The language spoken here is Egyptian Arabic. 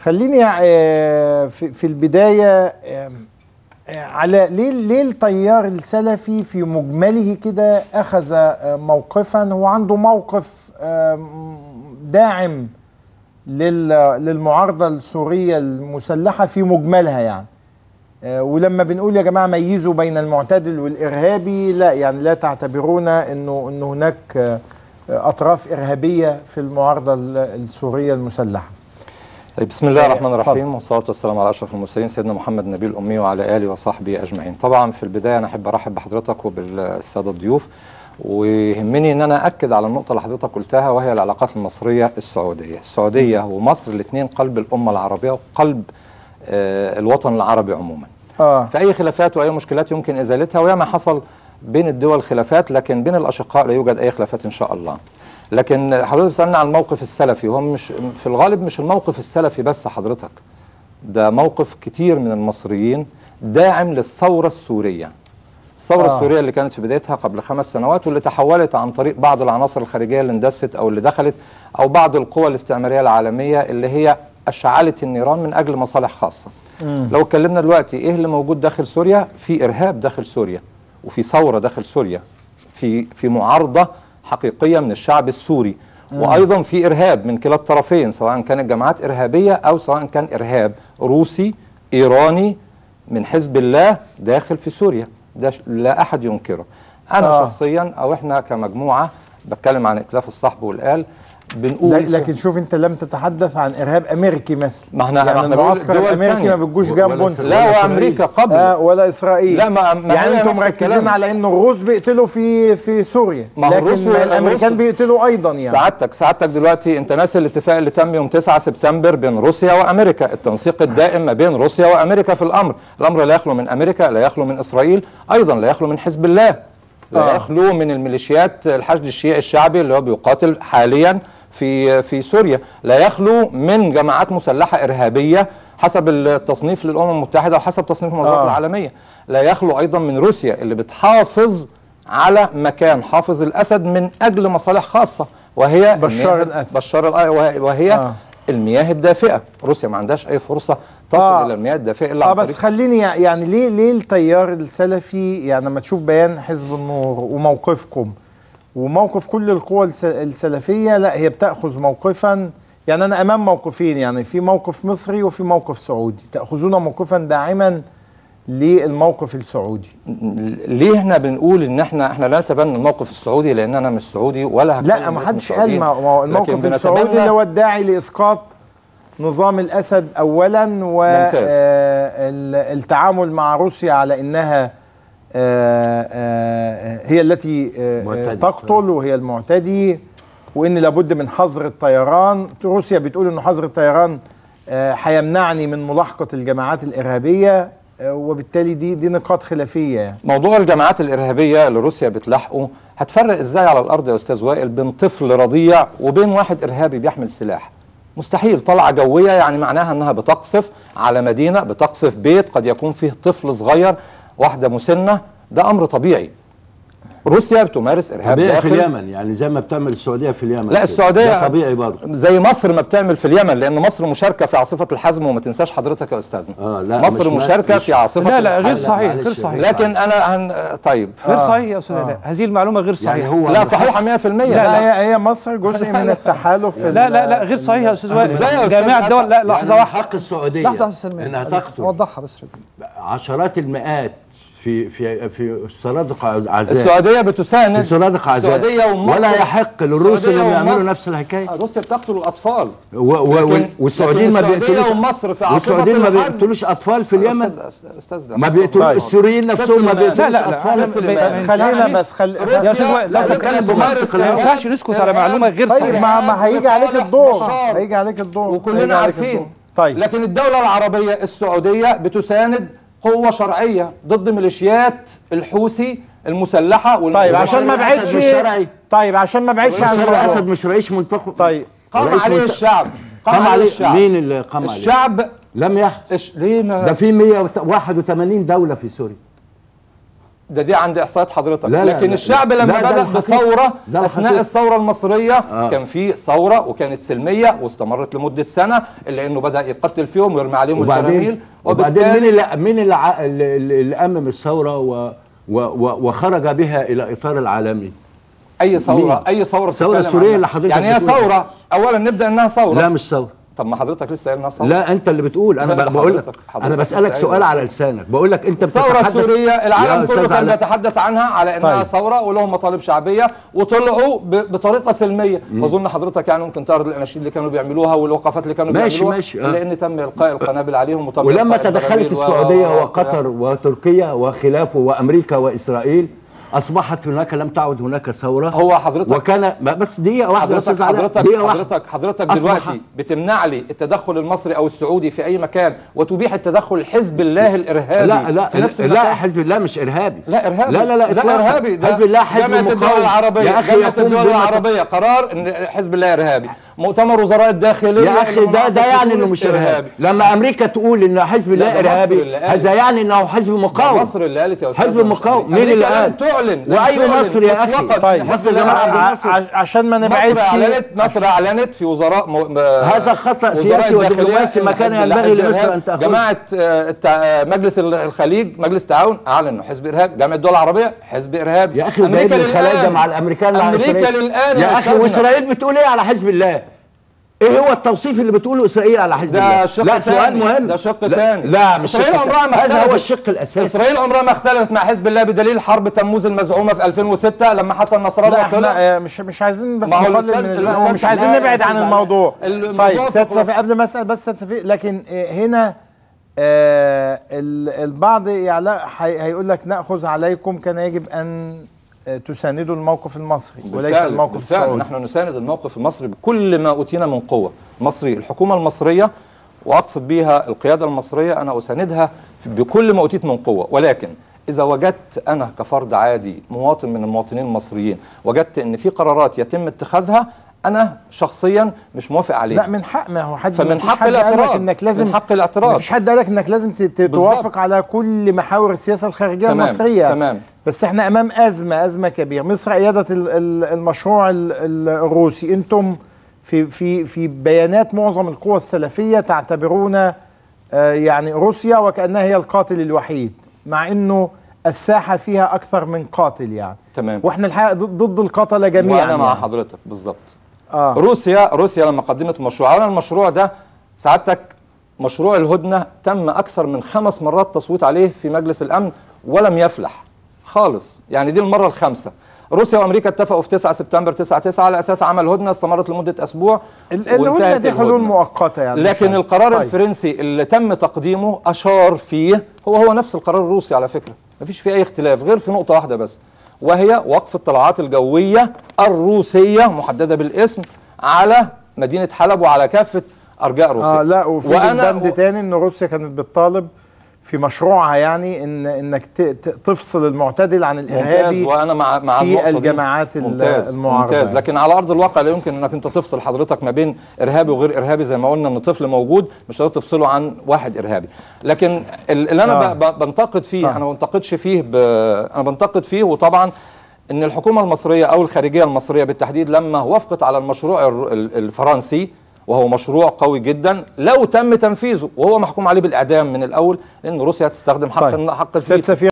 خليني آه، في في البدايه آه، آه، على ليه ليه التيار السلفي في مجمله كده اخذ آه، موقفا هو عنده موقف آه، داعم لل- للمعارضه السوريه المسلحه في مجملها يعني آه، ولما بنقول يا جماعه ميزوا بين المعتدل والارهابي لا يعني لا تعتبرونا انه انه هناك آه، اطراف ارهابيه في المعارضه ال- السوريه المسلحه طيب بسم الله الرحمن اتفضل. الرحيم والصلاة والسلام على أشرف المرسلين سيدنا محمد النبي الأمي وعلى آله وصحبه أجمعين طبعا في البداية أنا أحب أرحب بحضرتك وبالسادة الضيوف ويهمني أن أنا أكد على النقطة اللي حضرتك قلتها وهي العلاقات المصرية السعودية السعودية ومصر الاثنين قلب الأمة العربية وقلب آه، الوطن العربي عموما اه في أي خلافات وأي مشكلات يمكن إزالتها وياما حصل بين الدول خلافات لكن بين الأشقاء لا يوجد أي خلافات إن شاء الله لكن حضرتك بتسألني عن الموقف السلفي هو مش في الغالب مش الموقف السلفي بس حضرتك ده موقف كتير من المصريين داعم للثورة السورية الثورة آه. آه. السورية اللي كانت في بدايتها قبل خمس سنوات واللي تحولت عن طريق بعض العناصر الخارجية اللي اندست أو اللي دخلت أو بعض القوى الاستعمارية العالمية اللي هي أشعلت النيران من أجل مصالح خاصة لو اتكلمنا دلوقتي إيه اللي موجود داخل سوريا في إرهاب داخل سوريا وفي ثورة داخل سوريا في في معارضة حقيقية من الشعب السوري وأيضا في إرهاب من كلا الطرفين سواء كانت جماعات إرهابية أو سواء كان إرهاب روسي إيراني من حزب الله داخل في سوريا ده ش- لا أحد ينكره أنا آه. آه. شخصيا أو إحنا كمجموعة بتكلم عن ائتلاف الصحب والآل لا- بنقول لكن شوف انت لم تتحدث عن ارهاب امريكي مثلا ما احنا- ما يعني احنا بنقول المعسكر دول الامريكي تانية. ما بتجوش ولا جنبه انت إسرائيل. لا ولا وأمريكا قبل آه ولا اسرائيل لا، ما- ما يعني هي انتم نفس مركزين الكلام. على ان الروس بيقتلوا في في سوريا ما هو لكن الروس وال- الامريكان الروس- بيقتلوا ايضا يعني سعادتك سعادتك دلوقتي انت ناسي الاتفاق اللي تم يوم 9 سبتمبر بين روسيا وامريكا التنسيق الدائم ما بين روسيا وامريكا في الامر الامر لا يخلو من امريكا لا يخلو من اسرائيل ايضا لا يخلو من حزب الله لا آه. يخلو من الميليشيات الحشد الشيعي الشعبي اللي هو بيقاتل حاليا في في سوريا لا يخلو من جماعات مسلحه ارهابيه حسب التصنيف للامم المتحده وحسب تصنيف المنظمات آه. العالميه لا يخلو ايضا من روسيا اللي بتحافظ على مكان حافظ الاسد من اجل مصالح خاصه وهي بشار المياه- الأسد. بشار الأ- وهي, وهي آه. آه. المياه الدافئه روسيا ما عندهاش اي فرصه تصل آه. آه. الى المياه الدافئه الا اه عن بس طريق خليني يع- يعني ليه ليه التيار السلفي يعني لما تشوف بيان حزب النور وموقفكم وموقف كل القوى الس- السلفيه لا هي بتاخذ موقفا يعني انا امام موقفين يعني في موقف مصري وفي موقف سعودي تاخذون موقفا داعما للموقف السعودي ليه احنا بنقول ان احنا احنا لا نتبنى الموقف السعودي لان انا مش سعودي ولا هتكلم لا ما باسم حدش قال السعوديين. ما ما هو لكن الموقف بنتبنى- السعودي اللي هو الداعي لاسقاط نظام الاسد اولا ممتاز. والتعامل مع روسيا على انها آه، آه، هي التي آه، معتدي. تقتل وهي المعتدي وان لابد من حظر الطيران روسيا بتقول انه حظر الطيران آه، هيمنعني من ملاحقه الجماعات الارهابيه آه، وبالتالي دي دي نقاط خلافيه يعني موضوع الجماعات الارهابيه اللي روسيا بتلاحقه هتفرق ازاي على الارض يا استاذ وائل بين طفل رضيع وبين واحد ارهابي بيحمل سلاح مستحيل طلعه جويه يعني معناها انها بتقصف على مدينه بتقصف بيت قد يكون فيه طفل صغير واحده مسنه ده امر طبيعي روسيا بتمارس ارهاب طبيعي في داخل اليمن يعني زي ما بتعمل السعوديه في اليمن لا كده. السعوديه ده طبيعي برضه زي مصر ما بتعمل في اليمن لان مصر مشاركه في عاصفه الحزم وما تنساش حضرتك يا استاذنا آه، لا، مصر مش- مشاركه مش- في عاصفه لا لا غير الحزم. صحيح معلش غير يا صحيح لكن انا هن... طيب غير صحيح يا استاذ علاء هذه المعلومه غير يعني صحيحه هو لا صحيحه 100% لا, لا هي هي مصر جزء من التحالف لا لا لا غير صحيح يا استاذ وائل إزاي يا أستاذ جميع الدول لا لحظه يعني واحده حق السعوديه لحظه يا استاذ سلمان انها تقتل وضحها بس عشرات المئات في في في صنادق عزاء السعوديه بتساند في صنادق عزاء السعوديه ومصر ولا يحق للروس السعودية انهم يعملوا ومصر- نفس الحكايه روسيا بتقتل الاطفال و و لكن- والسعوديين ما لكن السعودية بيقتلوش ومصر في عاصفة والسعوديين ما الحزم. بيقتلوش اطفال في اليمن أستاذ- أستاذ- استاذ ده ما مصر. بيقتلوا طيب. السوريين نفسهم ما لا، بيقتلوش لا، لا، اطفال لا، في لا، اليمن. لا، خلينا بس خل... يا استاذ وائل لا روسيا تتكلم بتمارس بمنطق ما إرهاب. ينفعش نسكت على معلومه غير طيب صحيحه ما ما هيجي عليك لصالح الدور بشار. هيجي عليك الدور هيجي وكلنا عليك عارفين الدور. طيب لكن الدولة العربية السعودية بتساند قوة شرعية ضد ميليشيات الحوثي المسلحة والم- طيب عشان ما بشار الأسد بعدش مش شرعي. طيب عشان ما بعدش عن بشار الاسد الموضوع. مش رئيس منتخب طيب قام رئيس عليه منت- الشعب قام عليه مين اللي قام عليه؟ الشعب لم يحدث إش... ليه ما ده في 181 دوله في سوريا ده دي عند احصائيات حضرتك لا، لا، لكن لا، الشعب لا، لما ده بدا الحقيقة. بثوره ده اثناء الحقيقة. الثوره المصريه آه. كان في ثوره وكانت سلميه واستمرت لمده سنه الا انه بدا يقتل فيهم ويرمي عليهم وبعدين الفراميل وبعدين مين وبالتالي اللي مين اللي ع- اللي, اللي اللي امم الثوره و و و وخرج بها الى اطار العالمي اي ثوره مين؟ اي ثوره الثورة بتتكلم السورية عنها. اللي حضرتك يعني هي بتقول. ثوره اولا نبدا انها ثوره لا مش ثوره طب ما حضرتك لسه قايل انها ثوره لا انت اللي بتقول انا لا، ب- بقول لك حضرتك- حضرتك انا بسالك لسه سؤال قايل. على لسانك بقول لك انت الثورة بتتحدث السورية يا العالم أستاذ كله كان علاء. بيتحدث عنها على انها طيب. ثورة ولهم مطالب شعبية وطلعوا ب- بطريقة سلمية اظن حضرتك يعني ممكن تعرض الاناشيد اللي كانوا بيعملوها والوقفات اللي كانوا ماشي، بيعملوها ماشي، آه. لان تم القاء القنابل عليهم وتم ولما إلقاء تدخلت البراميل و- السعوديه و- وقطر وتركيا وخلافه وامريكا واسرائيل اصبحت هناك لم تعد هناك ثوره هو حضرتك وكان بس دقيقه واحده يا حضرتك استاذ علاء حضرتك دقيقه واحده حضرتك حضرتك أصبح- دلوقتي بتمنع لي التدخل المصري او السعودي في اي مكان وتبيح التدخل حزب الله الارهابي لا لا في نفس لا المكان حزب الله مش ارهابي لا ارهابي لا لا لا ده إطلاقاً. ارهابي ده حزب الله حزب جامعه الدول مقاوم. العربيه يا أخي جامعه يقوم الدول بما- العربيه قرار ان حزب الله ارهابي مؤتمر وزراء الداخليه يا اخي اللي ده منعقد ده في يعني انه تونس مش ارهابي لما امريكا تقول ان حزب لا، الله ده مصر ارهابي اللي قالت. هذا يعني انه حزب ده مقاوم مصر اللي قالت يا استاذ حزب مش- المقاوم. مين اللي أمريكا لم قال؟ تعلن لم وأي تعلن مصر يا أخي؟ إطلاقاً طيب، إن حزب مصر الله جماعة إرهابي. ع- مصر. ع- عشان ما مصر نبعدش اعلنت مصر اعلنت في وزراء م... م- هذا خطأ وزراء سياسي الداخلية ودبلوماسي ما إن كان حزب الله ينبغي حزب لمصر إرهاب. أن تأخذه. جماعه آه، التع... مجلس ال- الخليج مجلس التعاون اعلن انه حزب ارهابي جامعه الدول العربيه حزب ارهابي يا اخي وجايب لي الخلايجه مع الامريكان مع امريكا اسرائيل للان يا اخي أستاذنا. واسرائيل بتقول ايه على حزب الله ايه هو التوصيف اللي بتقوله اسرائيل على حزب الله ده شق لا تاني. سؤال مهم ده شق لا- تاني لا مش إسرائيل شق عمرها ما هذا هو اختلفت. الشق الاساسي اسرائيل عمرها ما اختلفت مع حزب الله بدليل حرب تموز المزعومه في 2006 لما حسن نصر لا الله احنا طلع آه، مش مش عايزين بس ما هو نقلل الأستاذ- من ال- الأستاذ مش عايزين لا، نبعد يا عن أستاذ الموضوع الموضوع طيب في سيد خلاص. صفي قبل ما اسال بس سيد صفي لكن آه، هنا آه، ال- البعض يعني هيقول لك ناخذ عليكم كان يجب ان آه، تساندوا الموقف المصري وليس بالفعل الموقف بالفعل السعودي نحن نساند الموقف المصري بكل ما اوتينا من قوه المصري الحكومه المصريه واقصد بها القياده المصريه انا اساندها بكل ما اوتيت من قوه ولكن اذا وجدت انا كفرد عادي مواطن من المواطنين المصريين وجدت ان في قرارات يتم اتخاذها انا شخصيا مش موافق عليها لا من حق ما هو حد فمن مفيش حق حد قالك الاعتراض. انك لازم من حق الاعتراض. مفيش حد قالك انك لازم ت- ت- بالظبط. توافق على كل محاور السياسه الخارجيه تمام، المصريه تمام. بس احنا امام ازمه ازمه كبيره مصر ايدت ال- ال- المشروع ال- ال- الروسي انتم في في في بيانات معظم القوى السلفيه تعتبرون آه، يعني روسيا وكانها هي القاتل الوحيد مع انه الساحه فيها اكثر من قاتل يعني تمام. واحنا الحقيقه ضد ضد القتله جميعا وانا مع يعني. حضرتك بالظبط آه. روسيا روسيا لما قدمت المشروع اولا المشروع ده سعادتك مشروع الهدنه تم اكثر من خمس مرات تصويت عليه في مجلس الامن ولم يفلح خالص يعني دي المره الخامسه روسيا وامريكا اتفقوا في 9 سبتمبر 9 9 على اساس عمل هدنه استمرت لمده اسبوع ال- الهدنه وانتهت دي حلول الهدنة. مؤقته يعني لكن مش- القرار طيب. الفرنسي اللي تم تقديمه اشار فيه هو هو نفس القرار الروسي على فكره مفيش فيه اي اختلاف غير في نقطه واحده بس وهي وقف الطلعات الجويه الروسيه محدده بالاسم على مدينه حلب وعلى كافه ارجاء روسيا اه لا وفي وأنا بند تاني ان روسيا كانت بتطالب في مشروعها يعني ان انك ت- ت- تفصل المعتدل عن ممتاز الارهابي وانا مع مع في النقطة دي. الجماعات ال- ممتاز المعارضة ممتاز يعني. لكن على ارض الواقع لا يمكن انك انت تفصل حضرتك ما بين ارهابي وغير ارهابي زي ما قلنا ان طفل موجود مش هتقدر تفصله عن واحد ارهابي لكن ال- اللي انا آه. ب- ب- بنتقد فيه آه. انا ما بنتقدش فيه ب... انا بنتقد فيه وطبعا ان الحكومه المصريه او الخارجيه المصريه بالتحديد لما وافقت على المشروع الر- ال- الفرنسي وهو مشروع قوي جدا لو تم تنفيذه وهو محكوم عليه بالاعدام من الاول لان روسيا هتستخدم حق طيب. حق سيد الفيتو سفير